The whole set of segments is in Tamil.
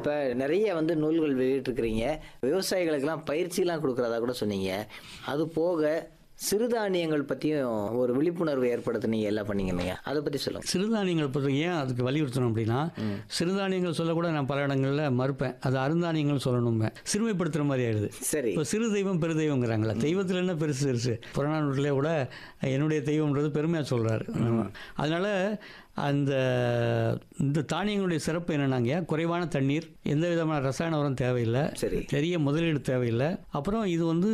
இப்போ நிறைய வந்து நூல்கள் வெளியிட்டிருக்கிறீங்க விவசாயிகளுக்கெல்லாம் பயிற்சிலாம் கொடுக்குறதா கூட சொன்னீங்க அது போக சிறுதானியங்கள் பற்றியும் ஒரு விழிப்புணர்வு ஏற்படுத்தினீங்க எல்லாம் பண்ணீங்க இல்லையா அதை பற்றி சொல்லுங்கள் சிறுதானியங்கள் பற்றி ஏன் அதுக்கு வலியுறுத்தணும் அப்படின்னா சிறுதானியங்கள் சொல்லக்கூட நான் பல இடங்களில் மறுப்பேன் அது அருந்தானியங்கள் சொல்லணுமே சிறுமைப்படுத்துகிற மாதிரி ஆயிடுது சரி இப்போ சிறு தெய்வம் பெரு தெய்வங்கிறாங்களா தெய்வத்தில் என்ன பெருசு பெருசு புறநானூற்றிலே கூட என்னுடைய தெய்வம்ன்றது பெருமையாக சொல்கிறாரு அதனால் அந்த இந்த தானியங்களுடைய சிறப்பு என்னன்னாங்க குறைவான தண்ணீர் எந்த விதமான ரசாயன உரம் தேவையில்லை சரி பெரிய முதலீடு தேவையில்லை அப்புறம் இது வந்து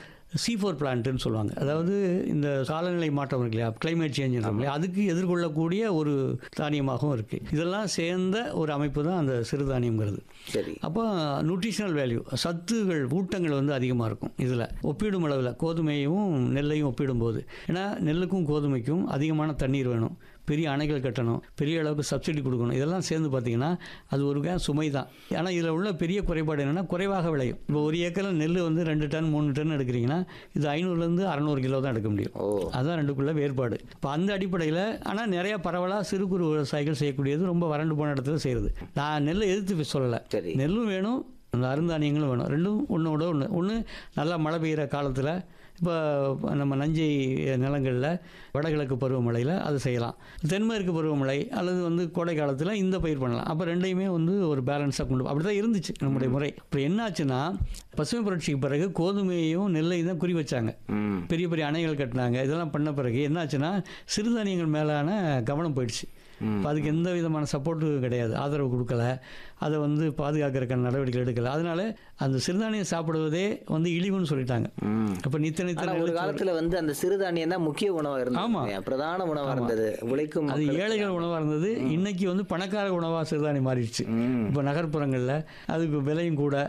சி ஃபோர் பிளான்ட்டுன்னு சொல்லுவாங்க அதாவது இந்த காலநிலை மாற்றம் இருக்கு இல்லையா கிளைமேட் சேஞ்ச் இல்லையா அதுக்கு எதிர்கொள்ளக்கூடிய ஒரு தானியமாகவும் இருக்குது இதெல்லாம் சேர்ந்த ஒரு அமைப்பு தான் அந்த சிறுதானியங்கிறது சரி அப்போ நியூட்ரிஷனல் வேல்யூ சத்துகள் ஊட்டங்கள் வந்து அதிகமாக இருக்கும் இதில் ஒப்பிடும் அளவில் கோதுமையும் நெல்லையும் ஒப்பிடும்போது ஏன்னா நெல்லுக்கும் கோதுமைக்கும் அதிகமான தண்ணீர் வேணும் பெரிய அணைகள் கட்டணும் பெரிய அளவுக்கு சப்சிடி கொடுக்கணும் இதெல்லாம் சேர்ந்து பார்த்தீங்கன்னா அது ஒரு வகையான சுமை தான் ஆனால் இதில் உள்ள பெரிய குறைபாடு என்னென்னா குறைவாக விளையும் இப்போ ஒரு ஏக்கரில் நெல் வந்து ரெண்டு டன் மூணு டன் எடுக்கிறீங்கன்னா இது ஐநூறுலேருந்து அறநூறு கிலோ தான் எடுக்க முடியும் ஓ அதான் ரெண்டுக்குள்ள வேறுபாடு இப்போ அந்த அடிப்படையில் ஆனால் நிறைய பரவலாக சிறு குறு விவசாயிகள் செய்யக்கூடியது ரொம்ப வறண்டு போன இடத்துல செய்கிறது நான் நெல்லை எதிர்த்து சொல்லலை சரி நெல்லும் வேணும் அந்த அருந்தானியங்களும் வேணும் ரெண்டும் ஒன்றோட ஒன்று ஒன்று நல்லா மழை பெய்கிற காலத்தில் இப்போ நம்ம நஞ்சை நிலங்களில் வடகிழக்கு பருவமழையில் அது செய்யலாம் தென்மேற்கு பருவமழை அல்லது வந்து கோடை காலத்தில் இந்த பயிர் பண்ணலாம் அப்போ ரெண்டையுமே வந்து ஒரு பேலன்ஸாக கொண்டு அப்படி தான் இருந்துச்சு நம்முடைய முறை இப்போ என்னாச்சுன்னா பசுமை புரட்சிக்கு பிறகு கோதுமையையும் நெல்லையும் தான் குறி வச்சாங்க ம் பெரிய பெரிய அணைகள் கட்டினாங்க இதெல்லாம் பண்ண பிறகு என்னாச்சுன்னா சிறுதானியங்கள் மேலான கவனம் போயிடுச்சு இப்போ அதுக்கு எந்த விதமான சப்போர்ட்டும் கிடையாது ஆதரவு கொடுக்கல அதை வந்து பாதுகாக்கிறதுக்கான நடவடிக்கை எடுக்கல அதனால அந்த சிறுதானியம் சாப்பிடுவதே வந்து இழிவுன்னு சொல்லிட்டாங்க ம் அப்போ நித்த நித்த ஆனா ஒரு காலத்துல வந்து அந்த சிறுதானியம் தான் முக்கிய உணவா ஆமா. இருந்தது பிரதான உணவா இருந்தது உழைக்கும் அது மக்களுக்கு. ஏழைகள் உணவாக இருந்தது இன்னைக்கு வந்து பணக்கார உணவாக சிறுதானியம் மாறிடுச்சு ம் இப்போ நகர்ப்புறங்களில் அதுக்கு விலையும் கூட